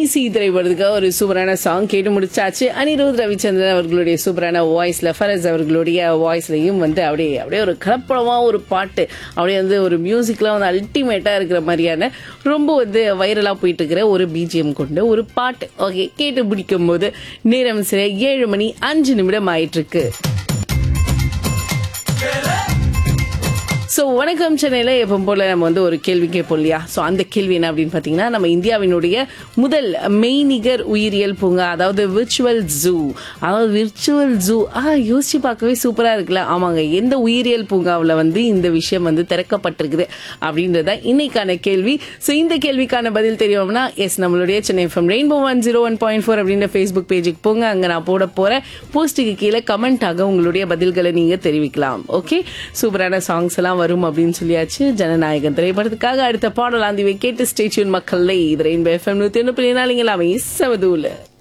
easy திரைப்படத்துக்கு ஒரு சூப்பரான சாங் கேட்டு முடிச்சாச்சு அனிருத் ரவிச்சந்திரன் அவர்களுடைய சூப்பரான வாய்ஸ்ல ஃபரஸ் அவர்களுடைய வாய்ஸ்லயும் வந்து அப்படியே அப்படியே ஒரு கலப்படமா ஒரு பாட்டு அப்படியே வந்து ஒரு மியூசிக்லாம் வந்து அல்டிமேட்டா இருக்கிற மாதிரியான ரொம்ப வந்து வைரலா போயிட்டு இருக்கிற ஒரு பிஜிஎம் கொண்ட ஒரு பாட்டு ஓகே கேட்டு பிடிக்கும் போது நேரம் சில ஏழு மணி அஞ்சு நிமிடம் ஆயிட்டு இருக்கு ஸோ வணக்கம் சென்னையில் எப்போ போல நம்ம வந்து ஒரு கேள்வி கேட்போம் இல்லையா ஸோ அந்த கேள்வி என்ன அப்படின்னு பார்த்தீங்கன்னா நம்ம இந்தியாவினுடைய முதல் மெய்நிகர் உயிரியல் பூங்கா அதாவது விர்ச்சுவல் ஜூ அதாவது விர்ச்சுவல் ஜூ ஆ யோசிச்சு பார்க்கவே சூப்பராக இருக்குல்ல ஆமாங்க எந்த உயிரியல் பூங்காவில் வந்து இந்த விஷயம் வந்து திறக்கப்பட்டிருக்குது அப்படின்றத இன்னைக்கான கேள்வி ஸோ இந்த கேள்விக்கான பதில் தெரியும்னா எஸ் நம்மளுடைய Chennai FM rainbow one zero one point four அப்படின்ற ஃபேஸ்புக் பேஜுக்கு போங்க அங்கே நான் போட போகிறேன் போஸ்ட்டுக்கு கீழே கமெண்ட்டாக உங்களுடைய பதில்களை நீங்கள் தெரிவிக்கலாம் ஓகே சூப்பரான சாங்ஸ் எல்லாம் வரும் அப்படின்னு சொல்லியாச்சு ஜனநாயகன் திரைப்படத்துக்காக அடுத்த பாடல் ஆந்திவை கேட்டு ஸ்டேட்யூன் மக்களே இது ரெயின்போ எஃப்எம் நூற்றி ஒன்று பிள்ளைனாலிங்களாமே சமதூல